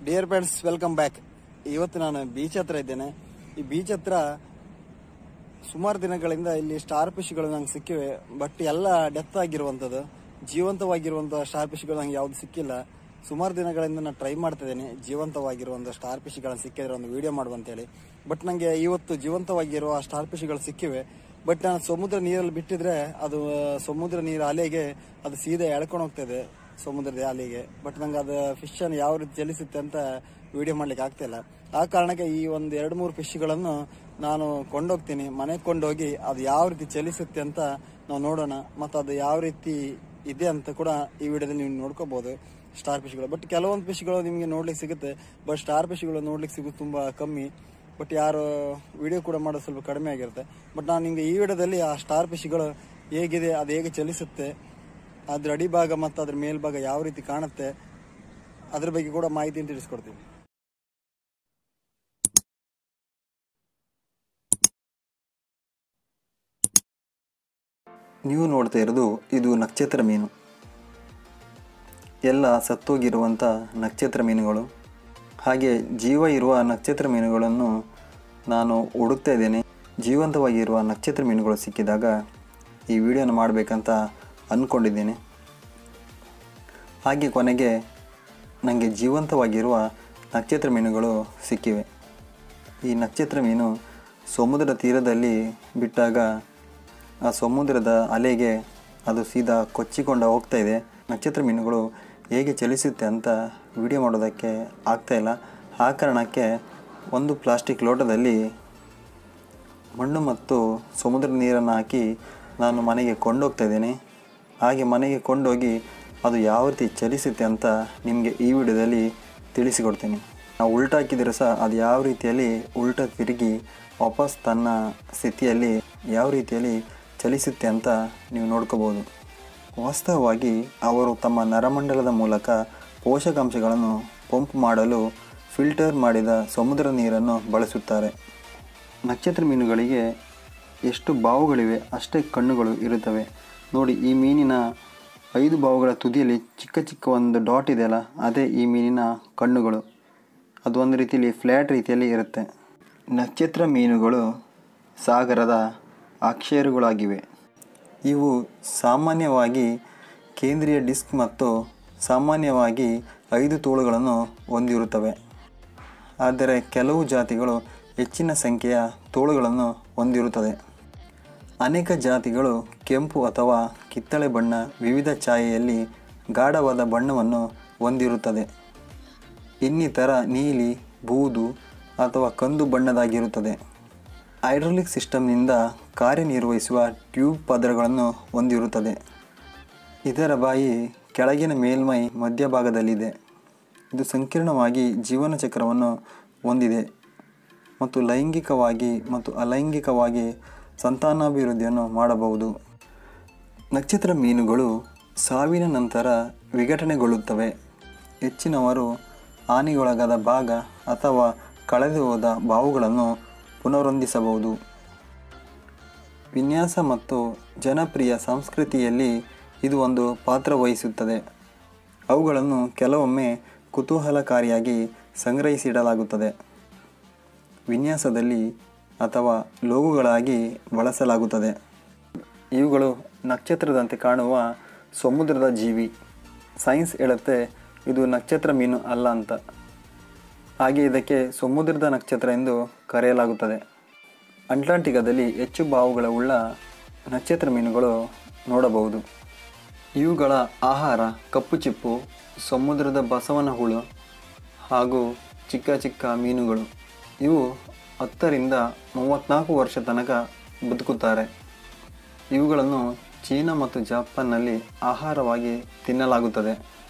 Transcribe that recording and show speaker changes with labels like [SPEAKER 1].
[SPEAKER 1] dear friends welcome back ಇವತ್ತು ನಾನು beach ಹತ್ರ ಇದ್ದೇನೆ ಈ ಬೀಚ್ ಹತ್ರ ಸುಮಾರು ದಿನಗಳಿಂದ ಇಲ್ಲಿ ಸ್ಟಾರ್ ಫಿಶ್ಗಳು ನಂಗೆ ಸಿಕ್ಕಿವೆ ಬಟ್ ಎಲ್ಲ ಡೆತ್ ಆಗಿರುವಂಥದ್ದು ಜೀವಂತವಾಗಿರುವಂಥ ಸ್ಟಾರ್ ಫಿಶ್ಗಳು ನಂಗೆ ಯಾವ್ದು ಸಿಕ್ಕಿಲ್ಲ ಸುಮಾರು ದಿನಗಳಿಂದ ನಾನು ಟ್ರೈ ಮಾಡ್ತಾ ಇದ್ದೇನೆ ಜೀವಂತವಾಗಿರುವಂಥ ಸ್ಟಾರ್ ಫಿಶ್ಗಳನ್ನು ಸಿಕ್ಕಿದ್ರೆ ಒಂದು ವಿಡಿಯೋ ಮಾಡುವಂತೇಳಿ ಬಟ್ ನನಗೆ ಇವತ್ತು ಜೀವಂತವಾಗಿರುವ ಸ್ಟಾರ್ ಫಿಶ್ಗಳು ಸಿಕ್ಕಿವೆ ಬಟ್ ನಾನು ಸಮುದ್ರ ನೀರಲ್ಲಿ ಬಿಟ್ಟಿದ್ರೆ ಅದು ಸಮುದ್ರ ನೀರು ಅಲೆಗೆ ಅದು ಸೀದಾ ಎಳ್ಕೊಂಡು ಹೋಗ್ತದೆ ಸಮುದ್ರದ ಅಲೆಗೆ ಬಟ್ ನಂಗೆ ಅದು ಫಿಶ್ ಅನ್ನು ಯಾವ ರೀತಿ ಚಲಿಸುತ್ತೆ ಅಂತ ವಿಡಿಯೋ ಮಾಡ್ಲಿಕ್ಕೆ ಆಗ್ತಾ ಇಲ್ಲ ಆ ಕಾರಣಕ್ಕೆ ಈ ಒಂದು ಎರಡು ಮೂರು ಫಿಶ್ಗಳನ್ನು ನಾನು ಕೊಂಡೋಗ್ತೀನಿ ಮನೆಗೆ ಕೊಂಡೋಗಿ ಅದು ಯಾವ ರೀತಿ ಚಲಿಸುತ್ತೆ ಅಂತ ನಾವು ನೋಡೋಣ ಮತ್ತು ಅದು ಯಾವ ರೀತಿ ಇದೆ ಅಂತ ಕೂಡ ಈ ವಿಡಿಯೋದಲ್ಲಿ ನೀವು ನೋಡ್ಕೋಬಹುದು ಸ್ಟಾರ್ ಫಿಶ್ಗಳು ಬಟ್ ಕೆಲವೊಂದು ಫಿಶ್ಗಳು ನಿಮಗೆ ನೋಡ್ಲಿಕ್ಕೆ ಸಿಗುತ್ತೆ ಬಟ್ ಸ್ಟಾರ್ ಫಿಶ್ಗಳು ನೋಡ್ಲಿಕ್ಕೆ ಸಿಗೋದು ತುಂಬಾ ಕಮ್ಮಿ ಬಟ್ ಯಾರು ವಿಡಿಯೋ ಕೂಡ ಮಾಡೋದು ಸ್ವಲ್ಪ ಕಡಿಮೆ ಆಗಿರುತ್ತೆ ಬಟ್ ನಾನು ನಿಮಗೆ ಈ ವಿಡಿಯೋದಲ್ಲಿ ಆ ಸ್ಟಾರ್ ಫಿಶ್ಗಳು ಹೇಗಿದೆ ಅದು ಹೇಗೆ ಚಲಿಸುತ್ತೆ ಅದ್ರ ಅಡಿಭಾಗ ಮತ್ತು ಅದ್ರ ಮೇಲ್ಭಾಗ ಯಾವ ರೀತಿ ಕಾಣುತ್ತೆ ಅದ್ರ ಬಗ್ಗೆ ಕೂಡ ಮಾಹಿತಿಯನ್ನು ತಿಳಿಸ್ಕೊಡ್ತೀನಿ
[SPEAKER 2] ನೀವು ನೋಡ್ತಾ ಇರೋದು ಇದು ನಕ್ಷತ್ರ ಮೀನು ಎಲ್ಲ ಸತ್ತೋಗಿರುವಂಥ ನಕ್ಷತ್ರ ಮೀನುಗಳು ಹಾಗೆ ಜೀವ ಇರುವ ನಕ್ಷತ್ರ ಮೀನುಗಳನ್ನು ನಾನು ಹುಡುಕ್ತಾ ಇದ್ದೇನೆ ಜೀವಂತವಾಗಿರುವ ನಕ್ಷತ್ರ ಮೀನುಗಳು ಸಿಕ್ಕಿದಾಗ ಈ ವಿಡಿಯೋನ ಮಾಡಬೇಕಂತ ಅಂದ್ಕೊಂಡಿದ್ದೇನೆ ಹಾಗೆ ಕೊನೆಗೆ ನನಗೆ ಜೀವಂತವಾಗಿರುವ ನಕ್ಷತ್ರ ಮೀನುಗಳು ಸಿಕ್ಕಿವೆ ಈ ನಕ್ಷತ್ರ ಮೀನು ಸಮುದ್ರ ತೀರದಲ್ಲಿ ಬಿಟ್ಟಾಗ ಆ ಸಮುದ್ರದ ಅಲೆಗೆ ಅದು ಸೀದಾ ಕೊಚ್ಚಿಕೊಂಡು ಹೋಗ್ತಾ ಇದೆ ನಕ್ಷತ್ರ ಮೀನುಗಳು ಹೇಗೆ ಚಲಿಸುತ್ತೆ ಅಂತ ವಿಡಿಯೋ ಮಾಡೋದಕ್ಕೆ ಆಗ್ತಾ ಇಲ್ಲ ಆ ಕಾರಣಕ್ಕೆ ಒಂದು ಪ್ಲಾಸ್ಟಿಕ್ ಲೋಟದಲ್ಲಿ ಮಣ್ಣು ಮತ್ತು ಸಮುದ್ರ ನೀರನ್ನು ಹಾಕಿ ನಾನು ಮನೆಗೆ ಕೊಂಡೋಗ್ತಾ ಇದ್ದೇನೆ ಹಾಗೆ ಮನೆಗೆ ಕೊಂಡೋಗಿ ಅದು ಯಾವ ರೀತಿ ಚಲಿಸುತ್ತೆ ಅಂತ ನಿಮಗೆ ಈ ವಿಡಿಯೋದಲ್ಲಿ ತಿಳಿಸಿಕೊಡ್ತೀನಿ ನಾವು ಉಲ್ಟಾ ಹಾಕಿದರೆ ಸಹ ಅದು ಯಾವ ರೀತಿಯಲ್ಲಿ ಉಲ್ಟಾ ತಿರುಗಿ ವಾಪಸ್ ತನ್ನ ಸ್ಥಿತಿಯಲ್ಲಿ ಯಾವ ರೀತಿಯಲ್ಲಿ ಚಲಿಸುತ್ತೆ ಅಂತ ನೀವು ನೋಡ್ಕೋಬೋದು ವಾಸ್ತವವಾಗಿ ಅವರು ತಮ್ಮ ನರಮಂಡಲದ ಮೂಲಕ ಪೋಷಕಾಂಶಗಳನ್ನು ಪಂಪ್ ಮಾಡಲು ಫಿಲ್ಟರ್ ಮಾಡಿದ ಸಮುದ್ರ ನೀರನ್ನು ಬಳಸುತ್ತಾರೆ ನಕ್ಷತ್ರ ಮೀನುಗಳಿಗೆ ಎಷ್ಟು ಬಾವುಗಳಿವೆ ಅಷ್ಟೇ ಕಣ್ಣುಗಳು ಇರುತ್ತವೆ ನೋಡಿ ಈ ಮೀನಿನ ಐದು ಬಾವುಗಳ ತುದಿಯಲ್ಲಿ ಚಿಕ್ಕ ಚಿಕ್ಕ ಒಂದು ಡಾಟ್ ಇದೆಯಲ್ಲ ಅದೇ ಈ ಮೀನಿನ ಕಣ್ಣುಗಳು ಅದು ಒಂದು ರೀತಿಯಲ್ಲಿ ಫ್ಲ್ಯಾಟ್ ರೀತಿಯಲ್ಲಿ ಇರುತ್ತೆ ನಕ್ಷತ್ರ ಮೀನುಗಳು ಸಾಗರದ ಅಕ್ಷರಗಳಾಗಿವೆ ಇವು ಸಾಮಾನ್ಯವಾಗಿ ಕೇಂದ್ರೀಯ ಡಿಸ್ಕ್ ಮತ್ತು ಸಾಮಾನ್ಯವಾಗಿ ಐದು ತೋಳುಗಳನ್ನು ಹೊಂದಿರುತ್ತವೆ ಆದರೆ ಕೆಲವು ಜಾತಿಗಳು ಹೆಚ್ಚಿನ ಸಂಖ್ಯೆಯ ತೋಳುಗಳನ್ನು ಹೊಂದಿರುತ್ತದೆ ಅನೇಕ ಜಾತಿಗಳು ಕೆಂಪು ಅಥವಾ ಕಿತ್ತಳೆ ಬಣ್ಣ ವಿವಿಧ ಛಾಯೆಯಲ್ಲಿ ಗಾಢವಾದ ಬಣ್ಣವನ್ನು ಹೊಂದಿರುತ್ತದೆ ಇನ್ನಿತರ ನೀಲಿ ಬೂದು ಅಥವಾ ಕಂದು ಬಣ್ಣದಾಗಿರುತ್ತದೆ ಹೈಡ್ರಾಲಿಕ್ ಸಿಸ್ಟಮ್ನಿಂದ ಕಾರ್ಯನಿರ್ವಹಿಸುವ ಟ್ಯೂಬ್ ಪದರಗಳನ್ನು ಹೊಂದಿರುತ್ತದೆ ಇದರ ಬಾಯಿ ಕೆಳಗಿನ ಮೇಲ್ಮೈ ಮಧ್ಯಭಾಗದಲ್ಲಿದೆ ಇದು ಸಂಕೀರ್ಣವಾಗಿ ಜೀವನ ಚಕ್ರವನ್ನು ಹೊಂದಿದೆ ಮತ್ತು ಲೈಂಗಿಕವಾಗಿ ಮತ್ತು ಅಲೈಂಗಿಕವಾಗಿ ಸಂತಾನಾಭಿವೃದ್ಧಿಯನ್ನು ಮಾಡಬಹುದು ನಕ್ಷತ್ರ ಮೀನುಗಳು ಸಾವಿನ ನಂತರ ವಿಘಟನೆಗೊಳ್ಳುತ್ತವೆ ಹೆಚ್ಚಿನವರು ಹಾನಿಗೊಳಗಾದ ಭಾಗ ಅಥವಾ ಕಳೆದು ಹೋದ ಬಾವುಗಳನ್ನು ಪುನರೊಂದಿಸಬಹುದು ವಿನ್ಯಾಸ ಮತ್ತು ಜನಪ್ರಿಯ ಸಂಸ್ಕೃತಿಯಲ್ಲಿ ಇದು ಒಂದು ಪಾತ್ರ ವಹಿಸುತ್ತದೆ ಅವುಗಳನ್ನು ಕೆಲವೊಮ್ಮೆ ಕುತೂಹಲಕಾರಿಯಾಗಿ ಸಂಗ್ರಹಿಸಿಡಲಾಗುತ್ತದೆ ವಿನ್ಯಾಸದಲ್ಲಿ ಅಥವಾ ಲೋಗುಗಳಾಗಿ ಬಳಸಲಾಗುತ್ತದೆ ಇವುಗಳು ನಕ್ಷತ್ರದಂತೆ ಕಾಣುವ ಸಮುದ್ರದ ಜೀವಿ ಸೈನ್ಸ್ ಹೇಳುತ್ತೆ ಇದು ನಕ್ಷತ್ರ ಮೀನು ಅಲ್ಲ ಅಂತ ಹಾಗೆ ಇದಕ್ಕೆ ಸಮುದ್ರದ ನಕ್ಷತ್ರ ಎಂದು ಕರೆಯಲಾಗುತ್ತದೆ ಅಂಟಾರ್ಟಿಕಾದಲ್ಲಿ ಹೆಚ್ಚು ಬಾವುಗಳ ಉಳ್ಳ ನಕ್ಷತ್ರ ಮೀನುಗಳು ನೋಡಬಹುದು ಇವುಗಳ ಆಹಾರ ಕಪ್ಪು ಚಿಪ್ಪು ಸಮುದ್ರದ ಬಸವನ ಹುಳು ಹಾಗೂ ಚಿಕ್ಕ ಚಿಕ್ಕ ಮೀನುಗಳು ಇವು ಹತ್ತರಿಂದ ಮೂವತ್ತ್ನಾಲ್ಕು ವರ್ಷ ತನಕ ಬದುಕುತ್ತಾರೆ ಇವುಗಳನ್ನು ಚೀನಾ ಮತ್ತು ಜಪಾನ್ನಲ್ಲಿ ಆಹಾರವಾಗಿ ತಿನ್ನಲಾಗುತ್ತದೆ